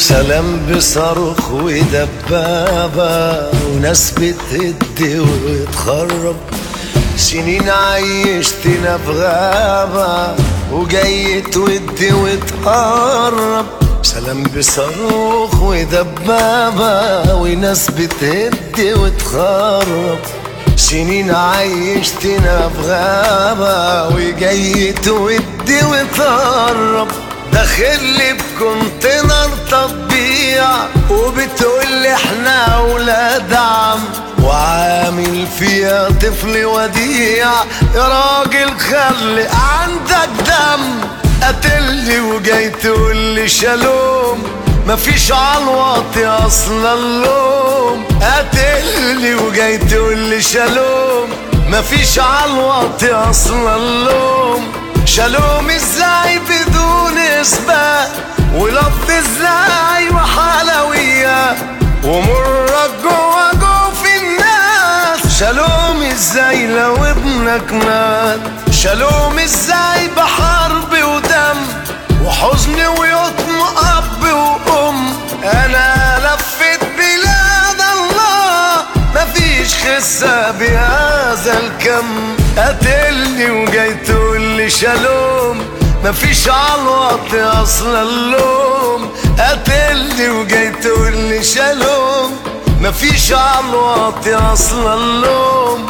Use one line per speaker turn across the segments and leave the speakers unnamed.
سلام بصاروخ ودبابة وناس بتهد وتخرب سنين عيشتنا في غابة وجاي تود وتقرب سلام بصاروخ ودبابة وناس بتهد وتخرب سنين عيشتنا في غابة وجاي تود وتقرب داخل لي بكونتينر تطبيع وبتقول لي احنا اولاد عم وعامل فيها طفل وديع يا راجل خلي عندك دم قتلني وجاي تقول لي شالوم مفيش عالواطي اصلا اللوم قتلني وجاي تقول لي شالوم مفيش عالواطي اصلا اللوم شالوم ازاي بدون اثبات ولف ازاي وحلويات ومرك جوا جوف الناس شالوم ازاي لو ابنك مات شالوم ازاي بحرب ودم وحزن ويتم اب وام انا لفت بلاد الله مفيش خسة بهذا الكم قتلني وجاي تقول لي شالوم مفيش عالوقت اصلا اللوم قتلني وجاي تقول لي شالوم مفيش عالوقت اصلا اللوم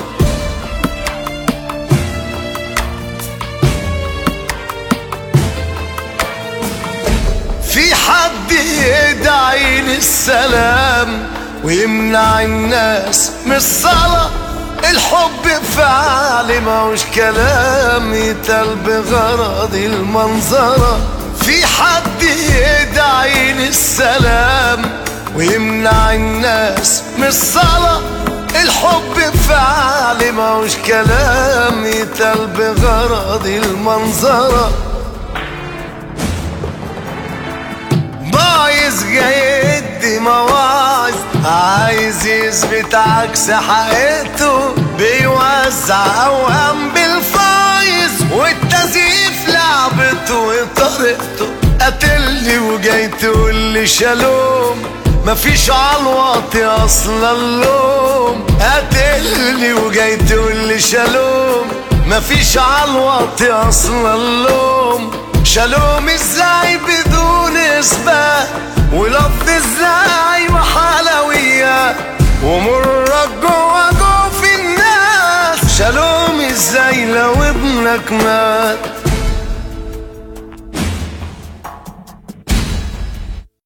في حد يدعي للسلام ويمنع الناس من الصلاة الحب فعل ماهوش كلام يتل بغرض المنظرة في حد يدعي للسلام ويمنع الناس من الصلاة الحب فعل ماهوش كلام يتل بغرض المنظره بايظ جاي يدي مواعظ عايز يثبت عكس حقيقته بيوزع اوهام بالفايز والتزييف لعبته وطريقته قتلني وجاي تقول لي شالوم مفيش عالواطي اصلا اللوم قتلني وجاي تقول لي شالوم مفيش عالواطي اصلا اللوم شالوم ازاي بدون اثبات ولفظ ازاي وحلويات ومرك جوا جوف الناس شالوم ازاي لو ابنك مات